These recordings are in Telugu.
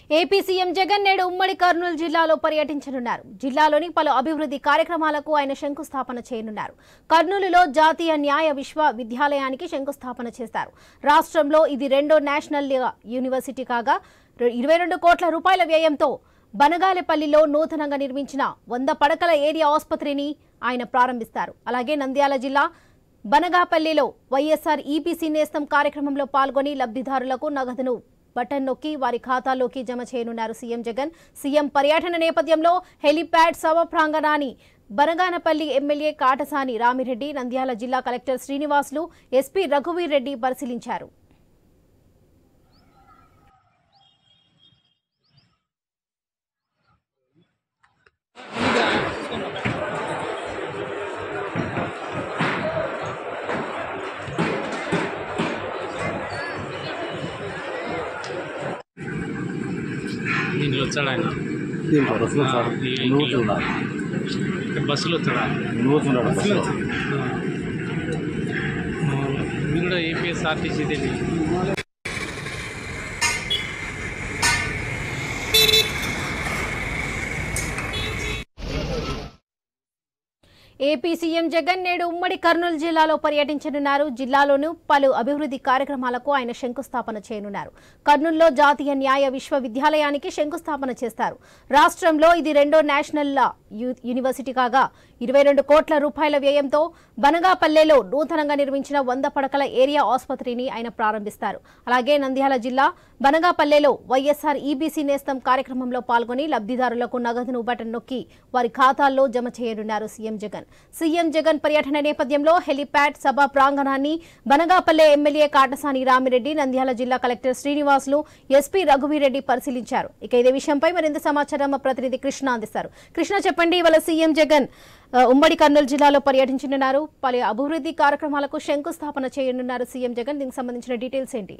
ఏపీ సీఎం జగన్ నేడు ఉమ్మడి కర్నూలు జిల్లాలో పర్యటించనున్నారు జిల్లాలోని పలు అభివృద్ధి కార్యక్రమాలకు ఆయన శంకుస్థాపన చేయనున్నారు కర్నూలులో జాతీయ న్యాయ విశ్వవిద్యాలయానికి శంకుస్థాపన చేస్తారు రాష్ట్రంలో ఇది రెండో నేషనల్ యూనివర్సిటీ కాగా ఇరవై రెండు కోట్ల రూపాయల వ్యయంతో బనగాలపల్లిలో నూతనంగా నిర్మించిన వంద పడకల ఏరియా ఆసుపత్రిని ఆయన ప్రారంభిస్తారు అలాగే నంద్యాల జిల్లా బనగాపల్లిలో వైఎస్ఆర్ ఈపీసీ నేస్తం కార్యక్రమంలో పాల్గొని లబ్ధిదారులకు నగదును బటన్ నొక్కి వారి ఖాతాలోకి జమ చేయనున్నారు సీఎం జగన్ సీఎం పర్యటన నేపథ్యంలో హెలిప్యాడ్ సభ ప్రాంగణాన్ని బనగానపల్లి ఎమ్మెల్యే కాటసాని రామిరెడ్డి నంద్యాల జిల్లా కలెక్టర్ శ్రీనివాసులు ఎస్పీ రఘువీర్ రెడ్డి పరిశీలించారు దీంట్లో వచ్చాడు ఆయన దీంట్లో బస్సులో ఆ, సార్ ఈ నూతున్నారు ఇక్కడ బస్సులో వచ్చాడా నూతున్నాడు బస్సులో మీరు కూడా ఏపీఎస్ఆర్టీసీ తెలియదు ఏపీ సీఎం జగన్ నేడు ఉమ్మడి కర్నూలు జిల్లాలో పర్యటించనున్నారు జిల్లాలోనూ పలు అభివృద్ధి కార్యక్రమాలకు ఆయన శంకుస్థాపన చేయనున్నారు కర్నూలులో జాతీయ న్యాయ విశ్వవిద్యాలయానికి శంకుస్థాపన చేస్తారు రాష్ట్రంలో ఇది రెండో నేషనల్ లా యూ- యూనివర్సిటీ కాగా ఇరవై రెండు కోట్ల రూపాయల వ్యయంతో బనగాపల్లెలో నూతనంగా నిర్మించిన వంద పడకల ఏరియా ఆసుపత్రిని ఆయన ప్రారంభిస్తారు అలాగే నంద్యాల జిల్లా బనగాపల్లెలో వైఎస్ఆర్ ఈబీసీ నేస్తం కార్యక్రమంలో పాల్గొని లబ్ధిదారులకు నగదును బటన్ నొక్కి వారి ఖాతాల్లో జమ చేయనున్నారు సీఎం జగన్ సీఎం జగన్ పర్యటన నేపథ్యంలో హెలిప్యాడ్ సభ ప్రాంగణాన్ని బనగాపల్లె ఎమ్మెల్యే కాటసాని రామిరెడ్డి నంద్యాల జిల్లా కలెక్టర్ శ్రీనివాసులు ఎస్పీ రఘువీరెడ్డి పరిశీలించారు ఇక ఇదే విషయంపై మరింత సమాచారం మా ప్రతినిధి కృష్ణ అందిస్తారు కృష్ణ చెప్పండి ఇవాళ సీఎం జగన్ ఆ, ఉమ్మడి కర్నూలు జిల్లాలో పర్యటించనున్నారు పలు అభివృద్ధి కార్యక్రమాలకు శంకుస్థాపన చేయనున్నారు సీఎం జగన్ దీనికి సంబంధించిన డీటెయిల్స్ ఏంటి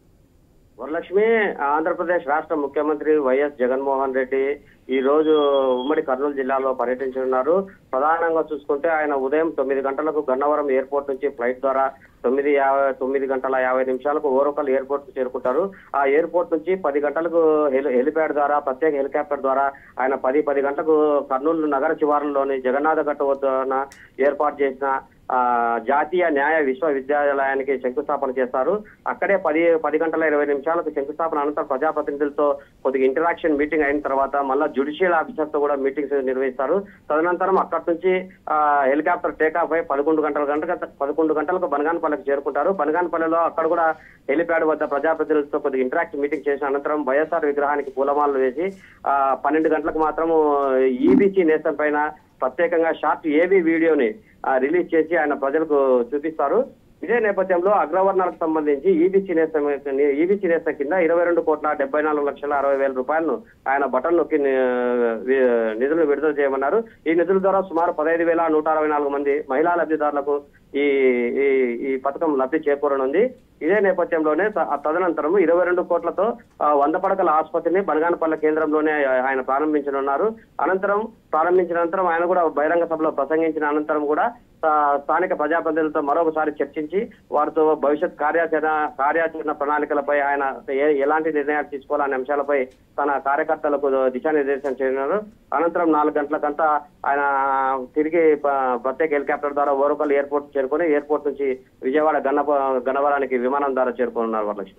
వరలక్ష్మి ఆంధ్రప్రదేశ్ రాష్ట్ర ముఖ్యమంత్రి వైఎస్ జగన్మోహన్ రెడ్డి ఈ రోజు ఉమ్మడి కర్నూలు జిల్లాలో పర్యటించనున్నారు ప్రధానంగా చూసుకుంటే ఆయన ఉదయం తొమ్మిది గంటలకు గన్నవరం ఎయిర్పోర్ట్ నుంచి ఫ్లైట్ ద్వారా తొమ్మిది యాభై తొమ్మిది గంటల యాభై నిమిషాలకు ఓరోకల్ ఎయిర్పోర్ట్ కు చేరుకుంటారు ఆ ఎయిర్పోర్ట్ నుంచి పది గంటలకు హెలి హెలిప్యాడ్ ద్వారా ప్రత్యేక హెలికాప్టర్ ద్వారా ఆయన పది పది గంటలకు కర్నూలు నగర శివారులోని జగన్నాథ గట్ట వద్ద ఏర్పాటు చేసిన ఆ జాతీయ న్యాయ విశ్వవిద్యాలయానికి శంకుస్థాపన చేస్తారు అక్కడే పది పది గంటల ఇరవై నిమిషాలకు శంకుస్థాపన అనంతరం ప్రజాప్రతినిధులతో కొద్దిగా ఇంటరాక్షన్ మీటింగ్ అయిన తర్వాత మళ్ళా జ్యుడిషియల్ ఆఫీసర్ తో కూడా మీటింగ్స్ నిర్వహిస్తారు తదనంతరం అక్కడి నుంచి ఆ హెలికాప్టర్ టేకాఫ్ అయి పదకొండు గంటల గంట పదకొండు గంటలకు బనగానపల్లికి చేరుకుంటారు బనగానపల్లిలో అక్కడ కూడా హెలిప్యాడ్ వద్ద ప్రజాప్రతినిధులతో కొద్దిగా ఇంటరాక్ట్ మీటింగ్ చేసిన అనంతరం వైఎస్ఆర్ విగ్రహానికి పూలమాలలు వేసి ఆ పన్నెండు గంటలకు మాత్రము ఈబీసీ నేస్తం పైన ప్రత్యేకంగా షార్ట్ ఏబీ వీడియోని ఆ, రిలీజ్ చేసి ఆయన ప్రజలకు చూపిస్తారు ఇదే నేపథ్యంలో అగ్రవర్ణాలకు సంబంధించి ఈబీసీ నేస్తం ఈబీసీ నేస్తం కింద ఇరవై రెండు కోట్ల డెబ్బై నాలుగు లక్షల అరవై వేల రూపాయలను ఆయన బటన్ నొక్కి ని- వి- నిధులు విడుదల చేయమన్నారు ఈ నిధుల ద్వారా సుమారు పదహైదు వేల నూట అరవై నాలుగు మంది మహిళా లబ్ధిదారులకు ఈ ఈ ఈ పథకం లబ్ధి చేకూరనుంది ఇదే నేపథ్యంలోనే త- తదనంతరం ఇరవై రెండు కోట్లతో ఆ, వంద పడకల ఆసుపత్రిని బనగానపల్లె కేంద్రంలోనే ఆయన ప్రారంభించనున్నారు అనంతరం ప్రారంభించిన అనంతరం ఆయన కూడా బహిరంగ సభలో ప్రసంగించిన అనంతరం కూడా ఆ, స్థానిక ప్రజాప్రతినిధులతో మరొకసారి చర్చించి వారితో భవిష్యత్ కార్యాచరణ కార్యాచరణ ప్రణాళికలపై ఆయన ఏ- ఎలాంటి నిర్ణయాలు తీసుకోవాలనే అంశాలపై తన కార్యకర్తలకు దిశానిర్దేశం చేయనున్నారు అనంతరం నాలుగు గంటలకంతా ఆయన తిరిగి ప- ప్రత్యేక హెలికాప్టర్ ద్వారా ఓరకల్ ఎయిర్పోర్ట్ చేరుకొని ఎయిర్పోర్ట్ నుంచి విజయవాడ గన్న గన్నవరానికి విమానం ద్వారా చేరుకున్నారు వరలక్ష్మి